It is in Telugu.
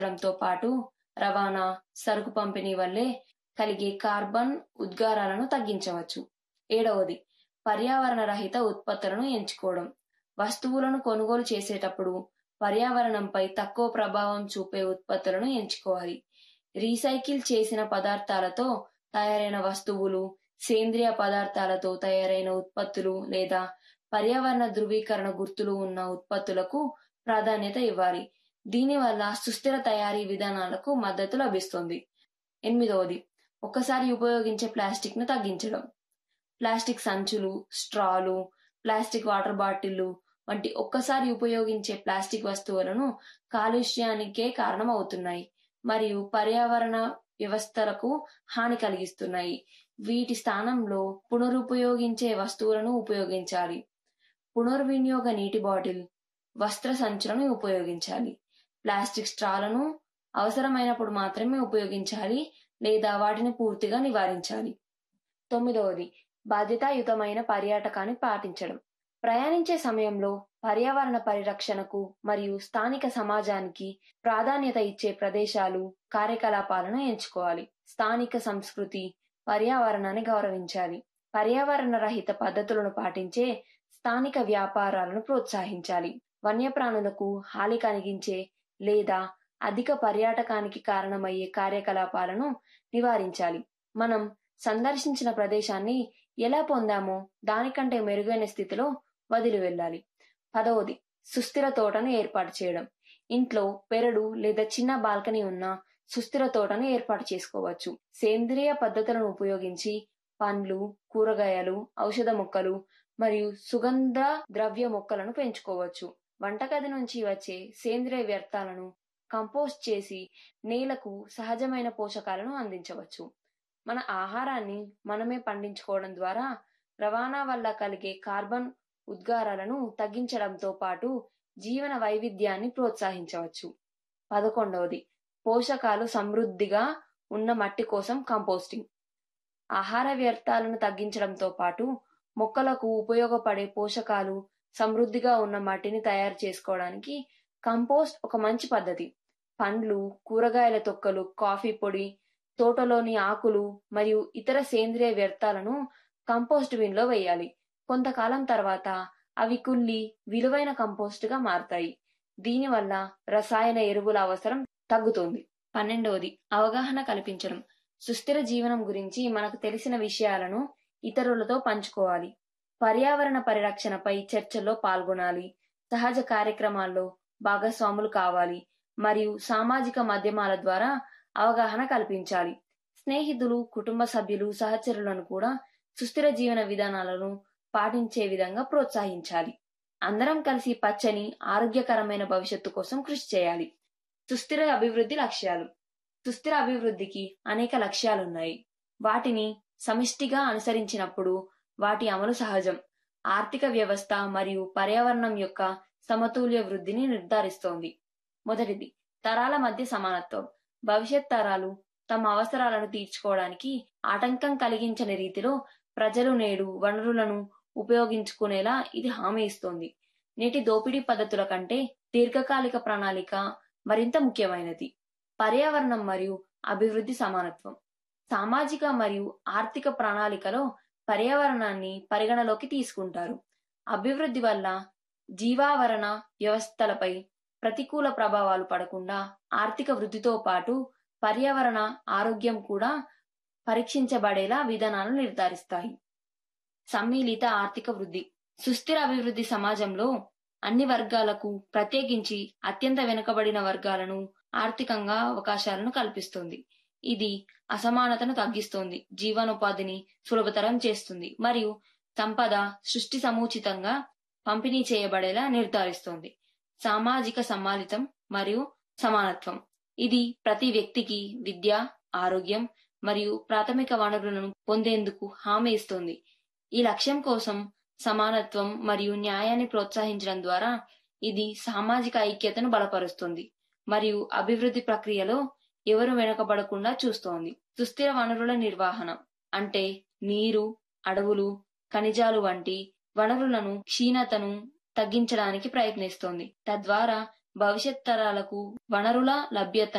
తో పాటు రవాణా సరుకు పంపిణీ వల్లే కలిగే కార్బన్ ఉద్గారాలను తగ్గించవచ్చు ఏడవది పర్యావరణ రహిత ఉత్పత్తులను ఎంచుకోవడం వస్తువులను కొనుగోలు చేసేటప్పుడు పర్యావరణంపై తక్కువ ప్రభావం చూపే ఉత్పత్తులను ఎంచుకోవాలి రీసైకిల్ చేసిన పదార్థాలతో తయారైన వస్తువులు సేంద్రియ పదార్థాలతో తయారైన ఉత్పత్తులు లేదా పర్యావరణ ధృవీకరణ గుర్తులు ఉన్న ఉత్పత్తులకు ప్రాధాన్యత ఇవ్వాలి దీనివల్ల సుస్థిర తయారీ విధానాలకు మద్దతు లభిస్తుంది ఎనిమిదవది ఒక్కసారి ఉపయోగించే ప్లాస్టిక్ ను తగ్గించడం ప్లాస్టిక్ సంచులు స్ట్రాలు ప్లాస్టిక్ వాటర్ బాటిళ్లు వంటి ఒక్కసారి ఉపయోగించే ప్లాస్టిక్ వస్తువులను కాలుష్యానికే కారణమవుతున్నాయి మరియు పర్యావరణ వ్యవస్థలకు హాని కలిగిస్తున్నాయి వీటి స్థానంలో పునరుపయోగించే వస్తువులను ఉపయోగించాలి పునర్వినియోగ నీటి బాటిల్ వస్త్ర సంచులను ఉపయోగించాలి ప్లాస్టిక్ స్ట్రాలను అవసరమైనప్పుడు మాత్రమే ఉపయోగించాలి లేదా వాటిని పూర్తిగా నివారించాలి తొమ్మిదవది బాధ్యతాయుతమైన పర్యాటకాన్ని పాటించడం ప్రయాణించే సమయంలో పర్యావరణ పరిరక్షణకు మరియు స్థానిక సమాజానికి ప్రాధాన్యత ఇచ్చే ప్రదేశాలు కార్యకలాపాలను ఎంచుకోవాలి స్థానిక సంస్కృతి పర్యావరణాన్ని గౌరవించాలి పర్యావరణ రహిత పద్ధతులను పాటించే స్థానిక వ్యాపారాలను ప్రోత్సహించాలి వన్యప్రాణులకు హాని కలిగించే లేదా అధిక పర్యాటకానికి కారణమయ్యే కార్యకలాపాలను నివారించాలి మనం సందర్శించిన ప్రదేశాన్ని ఎలా పొందామో దానికంటే మెరుగైన స్థితిలో వదిలి వెళ్ళాలి పదవది సుస్థిర తోటను ఏర్పాటు చేయడం ఇంట్లో పెరడు లేదా చిన్న బాల్కనీ ఉన్న సుస్థిర తోటను ఏర్పాటు చేసుకోవచ్చు సేంద్రియ పద్ధతులను ఉపయోగించి పండ్లు కూరగాయలు ఔషధ మొక్కలు మరియు సుగంధ ద్రవ్య మొక్కలను పెంచుకోవచ్చు వంటగది నుంచి వచ్చే సేంద్రియ వ్యర్థాలను కంపోస్ట్ చేసి నేలకు సహజమైన పోషకాలను అందించవచ్చు మన ఆహారాన్ని మనమే పండించుకోవడం ద్వారా రవాణా వల్ల కలిగే కార్బన్ ఉద్గారాలను తగ్గించడంతో పాటు జీవన వైవిధ్యాన్ని ప్రోత్సహించవచ్చు పదకొండవది పోషకాలు సమృద్ధిగా ఉన్న మట్టి కోసం కంపోస్టింగ్ ఆహార వ్యర్థాలను తగ్గించడంతో పాటు మొక్కలకు ఉపయోగపడే పోషకాలు సమృద్ధిగా ఉన్న మట్టిని తయారు చేసుకోవడానికి కంపోస్ట్ ఒక మంచి పద్ధతి పండ్లు కూరగాయల తొక్కలు కాఫీ పొడి తోటలోని ఆకులు మరియు ఇతర సేంద్రియ వ్యర్థాలను కంపోస్ట్ బిన్ లో వేయాలి కొంతకాలం తర్వాత అవి కుళ్ళి విలువైన కంపోస్ట్ గా మారతాయి దీనివల్ల రసాయన ఎరువుల అవసరం తగ్గుతుంది పన్నెండవది అవగాహన కల్పించడం సుస్థిర జీవనం గురించి మనకు తెలిసిన విషయాలను ఇతరులతో పంచుకోవాలి పర్యావరణ పరిరక్షణపై చర్చల్లో పాల్గొనాలి సహజ కార్యక్రమాల్లో భాగస్వాములు కావాలి మరియు సామాజిక మాధ్యమాల ద్వారా అవగాహన కల్పించాలి స్నేహితులు కుటుంబ సభ్యులు సహచరులను కూడా సుస్థిర జీవన విధానాలను పాటించే విధంగా ప్రోత్సహించాలి అందరం కలిసి పచ్చని ఆరోగ్యకరమైన భవిష్యత్తు కోసం కృషి చేయాలి సుస్థిర అభివృద్ధి లక్ష్యాలు సుస్థిర అభివృద్ధికి అనేక లక్ష్యాలున్నాయి వాటిని సమిష్టిగా అనుసరించినప్పుడు వాటి అమలు సహజం ఆర్థిక వ్యవస్థ మరియు పర్యావరణం యొక్క సమతుల్య వృద్ధిని నిర్ధారిస్తోంది మొదటిది తరాల మధ్య సమానత్వం భవిష్యత్ తరాలు తమ అవసరాలను తీర్చుకోవడానికి ఆటంకం కలిగించని రీతిలో ప్రజలు నేడు వనరులను ఉపయోగించుకునేలా ఇది హామీ ఇస్తోంది నేటి దోపిడీ పద్ధతుల కంటే దీర్ఘకాలిక ప్రణాళిక మరింత ముఖ్యమైనది పర్యావరణం మరియు అభివృద్ధి సమానత్వం సామాజిక మరియు ఆర్థిక ప్రణాళికలో పర్యావరణాన్ని పరిగణలోకి తీసుకుంటారు అభివృద్ధి వల్ల జీవావరణ వ్యవస్థలపై ప్రతికూల ప్రభావాలు పడకుండా ఆర్థిక వృద్ధితో పాటు పర్యావరణ ఆరోగ్యం కూడా పరీక్షించబడేలా విధానాలు నిర్ధారిస్తాయి సమ్మిళిత ఆర్థిక వృద్ధి సుస్థిర అభివృద్ధి సమాజంలో అన్ని వర్గాలకు ప్రత్యేకించి అత్యంత వెనుకబడిన వర్గాలను ఆర్థికంగా అవకాశాలను కల్పిస్తుంది ఇది అసమానతను తగ్గిస్తుంది జీవనోపాధిని సులభతరం చేస్తుంది మరియు సంపద సృష్టి సముచితంగా పంపిణీ చేయబడేలా నిర్ధారిస్తుంది సామాజిక సమ్మాళితం మరియు సమానత్వం ఇది ప్రతి వ్యక్తికి విద్య ఆరోగ్యం మరియు ప్రాథమిక వనరులను పొందేందుకు హామీ ఇస్తుంది ఈ లక్ష్యం కోసం సమానత్వం మరియు న్యాయాన్ని ప్రోత్సహించడం ద్వారా ఇది సామాజిక ఐక్యతను బలపరుస్తుంది మరియు అభివృద్ధి ప్రక్రియలో ఎవరు వెనుకబడకుండా చూస్తోంది సుస్థిర వనరుల నిర్వహణ అంటే నీరు అడవులు ఖనిజాలు వంటి వనరులను క్షీణతను తగ్గించడానికి ప్రయత్నిస్తోంది తద్వారా భవిష్యత్ తరాలకు వనరుల లభ్యత